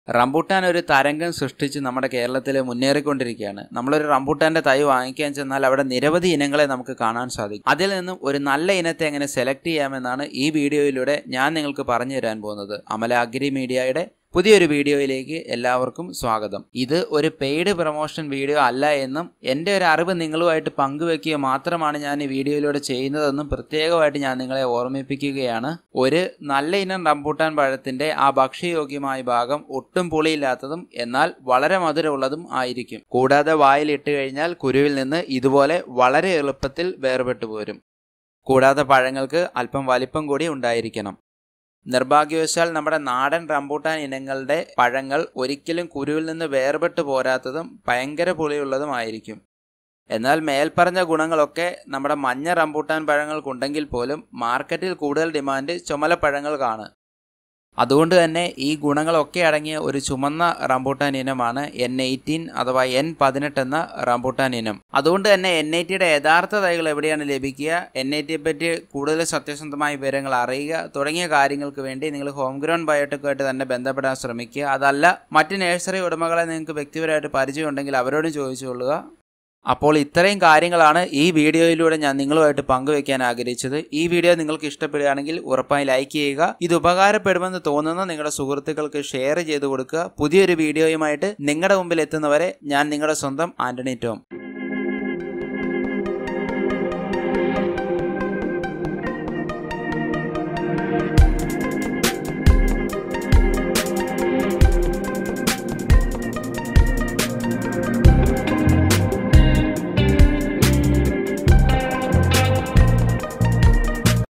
rambutan ഒരു തരംഗം സൃഷ്ടിച്ച് നമ്മുടെ കേരളത്തിൽ മുന്നേറിക്കൊണ്ടിരിക്കുകയാണ് നമ്മളൊരു റംബൂട്ടാന്റെ തൈ വാങ്ങിക്കാൻ ചെന്നാൽ അവിടെ നിരവധി ഇനങ്ങളെ നമുക്ക് കാണാൻ സാധിക്കും അതിൽ നിന്നും ഒരു നല്ല ഇനത്തെ എങ്ങനെ സെലക്ട് ചെയ്യാമെന്നാണ് ഈ വീഡിയോയിലൂടെ ഞാൻ നിങ്ങൾക്ക് പറഞ്ഞു തരാൻ പോകുന്നത് അമല അഗ്രി മീഡിയയുടെ പുതിയൊരു വീഡിയോയിലേക്ക് എല്ലാവർക്കും സ്വാഗതം ഇത് ഒരു പെയ്ഡ് പ്രൊമോഷൻ വീഡിയോ അല്ല എന്നും എൻ്റെ ഒരു അറിവ് നിങ്ങളുമായിട്ട് പങ്കുവെക്കുക മാത്രമാണ് ഞാൻ ഈ വീഡിയോയിലൂടെ ചെയ്യുന്നതെന്നും പ്രത്യേകമായിട്ട് ഞാൻ നിങ്ങളെ ഓർമ്മിപ്പിക്കുകയാണ് ഒരു നല്ല ഇനം റംബൂട്ടാൻ പഴത്തിൻ്റെ ആ ഭക്ഷ്യയോഗ്യമായ ഭാഗം ഒട്ടും പുളിയില്ലാത്തതും എന്നാൽ വളരെ മധുരമുള്ളതും ആയിരിക്കും കൂടാതെ വായിൽ ഇട്ട് കഴിഞ്ഞാൽ കുരുവിൽ നിന്ന് ഇതുപോലെ വളരെ എളുപ്പത്തിൽ വേർപെട്ടു പോരും കൂടാതെ പഴങ്ങൾക്ക് അല്പം വലിപ്പം കൂടി ഉണ്ടായിരിക്കണം നിർഭാഗ്യവശാൽ നമ്മുടെ നാടൻ റംബൂട്ടാൻ ഇനങ്ങളുടെ പഴങ്ങൾ ഒരിക്കലും കുരുവിൽ നിന്ന് വേർപെട്ട് പോരാത്തതും ഭയങ്കര പുളിയുള്ളതുമായിരിക്കും എന്നാൽ മേൽപ്പറഞ്ഞ ഗുണങ്ങളൊക്കെ നമ്മുടെ മഞ്ഞ റംബൂട്ടാൻ പഴങ്ങൾക്കുണ്ടെങ്കിൽ പോലും മാർക്കറ്റിൽ കൂടുതൽ ഡിമാൻഡ് ചുമലപ്പഴങ്ങൾക്കാണ് അതുകൊണ്ട് തന്നെ ഈ ഗുണങ്ങളൊക്കെ അടങ്ങിയ ഒരു ചുമന്ന റംബൂട്ടാൻ ഇനമാണ് എൻ എയ്റ്റീൻ അഥവാ എൻ പതിനെട്ട് എന്ന റംബൂട്ടാൻ ഇനം അതുകൊണ്ട് തന്നെ എൻ ഐ ടിയുടെ യഥാർത്ഥ തൈകൾ എവിടെയാണ് ലഭിക്കുക എൻ ഐ ടിയെ പറ്റി കൂടുതൽ സത്യസന്ധമായ വിവരങ്ങൾ അറിയുക തുടങ്ങിയ കാര്യങ്ങൾക്ക് വേണ്ടി നിങ്ങൾ ഹോം ഗ്രൗണ്ട് ബയോടെക്കുമായിട്ട് തന്നെ ബന്ധപ്പെടാൻ ശ്രമിക്കുക അതല്ല മറ്റ് നഴ്സറി ഉടമകളെ നിങ്ങൾക്ക് വ്യക്തിപരമായിട്ട് പരിചയമുണ്ടെങ്കിൽ അവരോട് ചോദിച്ചുകൊള്ളുക അപ്പോൾ ഇത്രയും കാര്യങ്ങളാണ് ഈ വീഡിയോയിലൂടെ ഞാൻ നിങ്ങളുമായിട്ട് പങ്കുവെക്കാൻ ആഗ്രഹിച്ചത് ഈ വീഡിയോ നിങ്ങൾക്ക് ഇഷ്ടപ്പെടുകയാണെങ്കിൽ ഉറപ്പായി ലൈക്ക് ചെയ്യുക ഇത് ഉപകാരപ്പെടുമെന്ന് തോന്നുന്ന നിങ്ങളുടെ സുഹൃത്തുക്കൾക്ക് ഷെയർ ചെയ്ത് കൊടുക്കുക പുതിയൊരു വീഡിയോയുമായിട്ട് നിങ്ങളുടെ മുമ്പിൽ എത്തുന്നവരെ ഞാൻ നിങ്ങളുടെ സ്വന്തം ആന്റണി ടോം